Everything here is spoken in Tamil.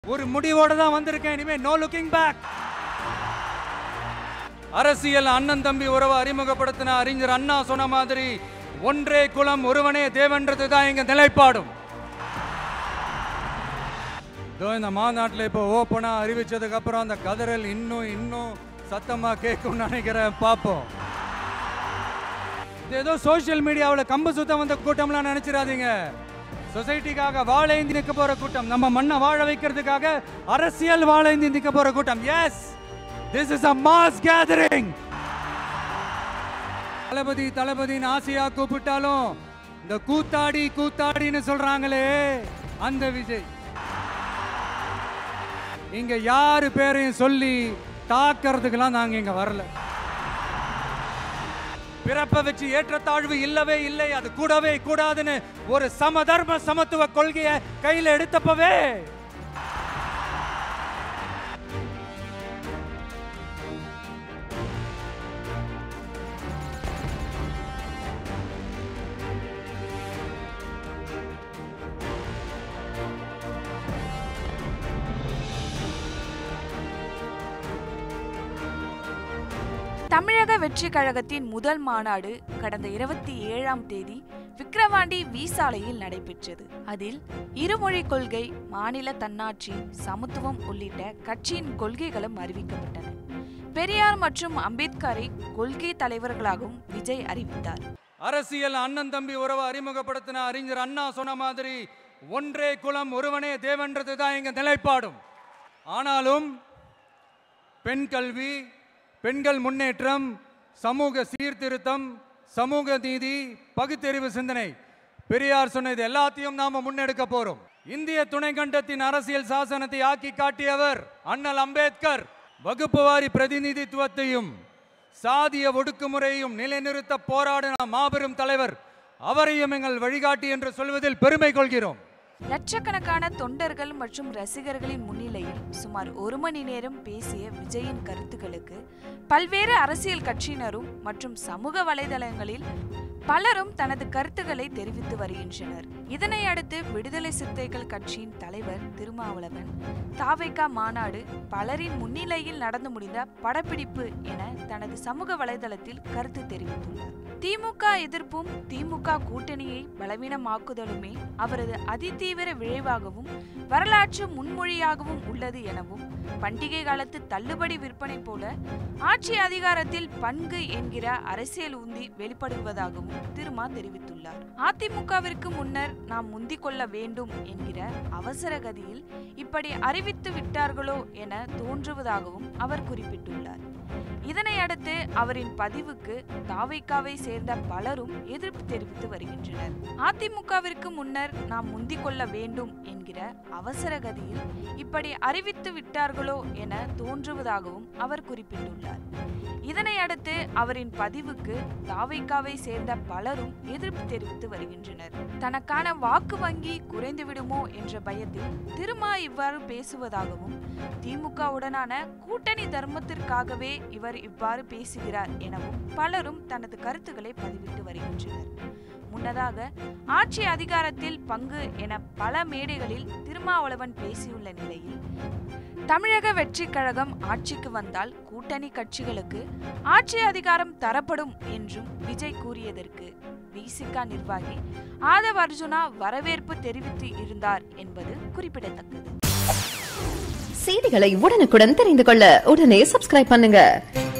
ஒரு முடிவோட தான் வந்திருக்கேன் இனிமே நோ லுக்கிங் பேக் அரசியல் அண்ணன் தம்பி உறவை அறிமுகப்படுத்தின அறிஞர் அண்ணா சொன்ன மாதிரி ஒன்றே குலம் ஒருவனே தேவன்றது தான் எங்க நிலைப்பாடும் இதோ இந்த மாநாட்டில் இப்போ ஓப்பனா அறிவிச்சதுக்கு அப்புறம் அந்த கதறல் இன்னும் இன்னும் சத்தமா கேட்கும்னு நினைக்கிறேன் பார்ப்போம் இது ஏதோ சோஷியல் மீடியாவில் கம்பு சுத்தம் வந்த கூட்டம்லாம் நினைச்சிடாதீங்க சொசைட்டிக்காக வாழேந்தி நிற்க போற கூட்டம் நம்ம மண்ணை வாழ வைக்கிறதுக்காக அரசியல் வாழேந்தி நிற்க போற கூட்டம் yes this is a mass gathering Thalapathy தளபதின்னு ஆசையா கூப்பிட்டாலும் இந்த கூத்தாடி கூத்தாடின்னு சொல்றாங்களே அந்த விஜய் இங்க யாரு பேரையும் சொல்லி தாக்கிறதுக்கெல்லாம் நாங்க இங்க வரல பிறப்பை வச்சு ஏற்றத்தாழ்வு இல்லவே இல்லை அது கூடவே கூடாதுன்னு ஒரு சமதர்ம சமத்துவ கொள்கையை கையில எடுத்தப்பவே தமிழக வெற்றி கழகத்தின் முதல் மாநாடு கடந்த இருபத்தி ஏழாம் தேதி விக்கிரவாண்டி வி சாலையில் நடைபெற்றது அதில் இருமொழி கொள்கை மாநில தன்னாட்சி சமத்துவம் உள்ளிட்ட கட்சியின் கொள்கைகளும் அறிவிக்கப்பட்டன பெரியார் மற்றும் அம்பேத்கரை கொள்கை தலைவர்களாகவும் விஜய் அறிவித்தார் அரசியல் அண்ணன் தம்பி உறவை அறிமுகப்படுத்தின அறிஞர் அண்ணா சொன்ன மாதிரி ஒன்றே குலம் ஒருவனே தேவன்றது தான் எங்க நிலைப்பாடும் ஆனாலும் பெண் கல்வி பெண்கள் முன்னேற்றம் சமூக சீர்திருத்தம் சமூக நீதி பகுத்தறிவு சிந்தனை பெரியார் சொன்னது எல்லாத்தையும் நாம முன்னெடுக்க போறோம் இந்திய துணைக்கண்டத்தின் அரசியல் சாசனத்தை ஆக்கி காட்டியவர் அண்ணல் அம்பேத்கர் வகுப்பு வாரி பிரதிநிதித்துவத்தையும் சாதிய ஒடுக்குமுறையையும் நிலைநிறுத்த போராடின மாபெரும் தலைவர் அவரையும் எங்கள் வழிகாட்டி என்று சொல்வதில் பெருமை கொள்கிறோம் லட்சக்கணக்கான தொண்டர்கள் மற்றும் ரசிகர்களின் முன்னிலையில் சுமார் ஒரு மணி நேரம் பேசிய விஜயின் கருத்துக்களுக்கு பல்வேறு அரசியல் கட்சியினரும் மற்றும் சமூக வலைதளங்களில் பலரும் தனது கருத்துக்களை தெரிவித்து வருகின்றனர் இதனை அடுத்து விடுதலை சிறுத்தைகள் கட்சியின் தலைவர் திருமாவளவன் தாவேகா மாநாடு பலரின் முன்னிலையில் நடந்து முடிந்த படப்பிடிப்பு என தனது சமூக வலைதளத்தில் கருத்து தெரிவித்துள்ளார் திமுக எதிர்ப்பும் திமுக கூட்டணியை பலவீனமாக்குதலுமே அவரது அதிதீவிர விளைவாகவும் வரலாற்று முன்மொழியாகவும் உள்ளது எனவும் பண்டிகை காலத்து தள்ளுபடி விற்பனை போல ஆட்சி அதிகாரத்தில் பங்கு என்கிற அரசியல் உந்தி வெளிப்படுவதாகவும் திருமா தெரிவித்துள்ளார் அதிமுகவிற்கு முன்னர் நாம் முந்திக் கொள்ள வேண்டும் என்கிற அவசர கதியில் இப்படி அறிவித்து விட்டார்களோ என தோன்றுவதாகவும் அவர் குறிப்பிட்டுள்ளார் இதனை அடுத்து அவரின் பதிவுக்கு தாவைக்காவை சேர்ந்த பலரும் எதிர்ப்பு தெரிவித்து வருகின்றனர் அதிமுகவிற்கு முன்னர் நாம் முந்திக் கொள்ள வேண்டும் என்கிற அவசர கதியில் இப்படி அறிவித்து விட்டார்களோ என தோன்றுவதாகவும் அவர் குறிப்பிட்டுள்ளார் இதனை அடுத்து அவரின் பதிவுக்கு தாவைக்காவை சேர்ந்த பலரும் எதிர்ப்பு தெரிவித்து வருகின்றனர் தனக்கான வாக்கு வங்கி குறைந்துவிடுமோ என்ற பயத்தில் திருமா இவ்வாறு பேசுவதாகவும் திமுகவுடனான கூட்டணி தர்மத்திற்காகவே இவர் இவ்வாறு பேசுகிறார் எனவும் பலரும் தனது கருத்துக்களை பதிவிட்டு வருகின்றனர் முன்னதாக ஆட்சி அதிகாரத்தில் பங்கு என பல மேடைகளில் திருமாவளவன் பேசியுள்ள நிலையில் தமிழக வெற்றி கழகம் ஆட்சிக்கு வந்தால் கூட்டணி கட்சிகளுக்கு ஆட்சி அதிகாரம் தரப்படும் என்றும் விஜய் கூறியதற்கு விசிகா நிர்வாகி ஆதவ் அர்ஜுனா வரவேற்பு தெரிவித்து இருந்தார் என்பது குறிப்பிடத்தக்கது செய்திகளை உடனுக்குடன் தெரிந்து கொள்ள உடனே சப்ஸ்கிரைப் பண்ணுங்க